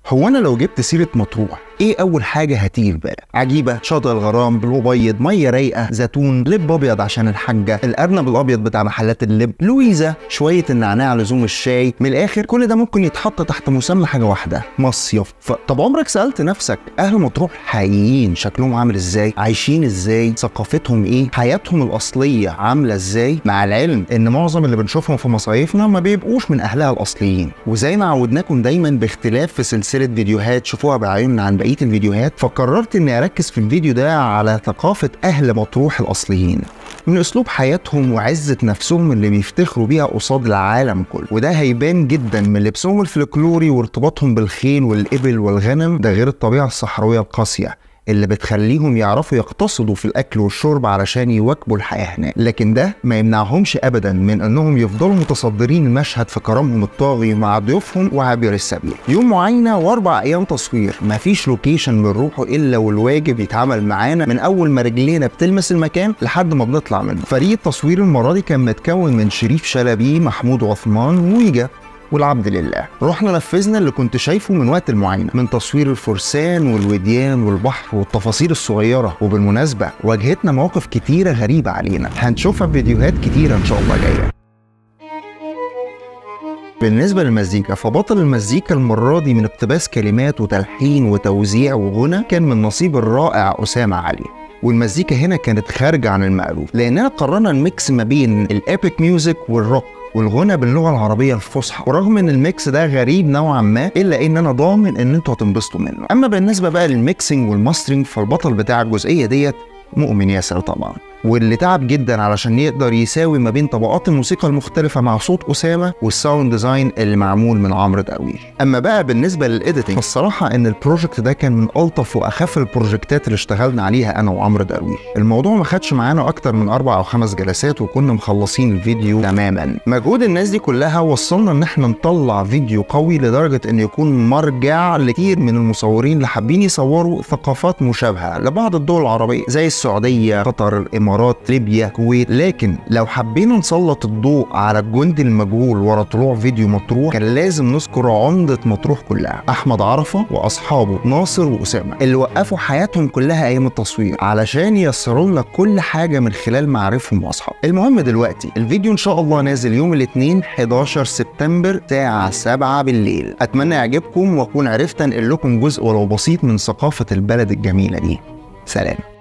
هو انا لو جبت سيره مطروح ايه اول حاجه هتيجي في بالك عجيبه شاطئ الغرام بالابيض ميه رايقه زيتون لب ابيض عشان الحاجه الارنب الابيض بتاع محلات اللب لويزا شويه النعناع لزوم الشاي من الاخر كل ده ممكن يتحط تحت مسمى حاجه واحده مصيف ف... طب عمرك سالت نفسك اهل مطروح حقيقيين شكلهم عامل ازاي عايشين ازاي ثقافتهم ايه حياتهم الاصليه عامله ازاي مع العلم ان معظم اللي بنشوفهم في مصايفنا ما بيبقوش من اهلها الاصليين وزي ما عودناكم دايما باختلاف في سلسله فيديوهات شوفوها بعيوننا عن بقيه الفيديوهات فقررت اني اركز في الفيديو ده على ثقافه اهل مطروح الاصليين من اسلوب حياتهم وعزه نفسهم اللي بيفتخروا بيها قصاد العالم كله وده هيبان جدا من لبسهم الفلكلوري وارتباطهم بالخيل والابل والغنم ده غير الطبيعه الصحراويه القاسيه اللي بتخليهم يعرفوا يقتصدوا في الاكل والشرب علشان يواكبوا الحياه هناك لكن ده ما يمنعهمش ابدا من انهم يفضلوا متصدرين المشهد في كرمهم الطاغي مع ضيوفهم وعابر السبيل يوم معاينه واربع ايام تصوير مفيش لوكيشن بنروحه الا والواجب يتعمل معانا من اول ما رجلينا بتلمس المكان لحد ما بنطلع منه فريق التصوير المره دي كان متكون من شريف شلبي محمود عثمان ويجا والعبد لله رحنا نفذنا اللي كنت شايفه من وقت المعاينه من تصوير الفرسان والوديان والبحر والتفاصيل الصغيره وبالمناسبه واجهتنا مواقف كتيره غريبه علينا هنشوفها في فيديوهات كتيره ان شاء الله جايه بالنسبة للمزيكا فبطل المزيكا المرة دي من اقتباس كلمات وتلحين وتوزيع وغنى كان من نصيب الرائع أسامة علي والمزيكا هنا كانت خارجة عن المألوف لأننا قررنا نميكس ما بين الإيبك ميوزك والروك والغنى باللغه العربيه الفصحى ورغم ان الميكس ده غريب نوعا ما الا ان انا ضامن ان انتوا هتنبسطوا منه اما بالنسبه بقى للميكسنج والماسترنج فالبطل بتاع الجزئيه ديت مؤمن ياسر طبعا واللي تعب جدا علشان يقدر يساوي ما بين طبقات الموسيقى المختلفة مع صوت أسامة والساوند ديزاين اللي معمول من عمرو درويش أما بقى بالنسبة للإيديتنج فالصراحة إن البروجكت ده كان من ألطف وأخف البروجكتات اللي اشتغلنا عليها أنا وعمرو درويش الموضوع ما خدش معانا أكتر من أربع أو خمس جلسات وكنا مخلصين الفيديو تماما مجهود الناس دي كلها وصلنا إن احنا نطلع فيديو قوي لدرجة إن يكون مرجع لكتير من المصورين اللي حابين يصوروا ثقافات مشابهة لبعض الدول العربية زي السعودية قطر الإمارات ليبيا الكويت لكن لو حبينا نسلط الضوء على الجندي المجهول ورا طلوع فيديو مطروح كان لازم نذكر عمدة مطروح كلها أحمد عرفة وأصحابه ناصر وأسامة اللي وقفوا حياتهم كلها أيام التصوير علشان ييسروا لنا كل حاجة من خلال معارفهم وأصحابهم المهم دلوقتي الفيديو إن شاء الله نازل يوم الاثنين 11 سبتمبر الساعة 7 بالليل أتمنى يعجبكم وأكون عرفت أنقل لكم جزء ولو بسيط من ثقافة البلد الجميلة دي سلام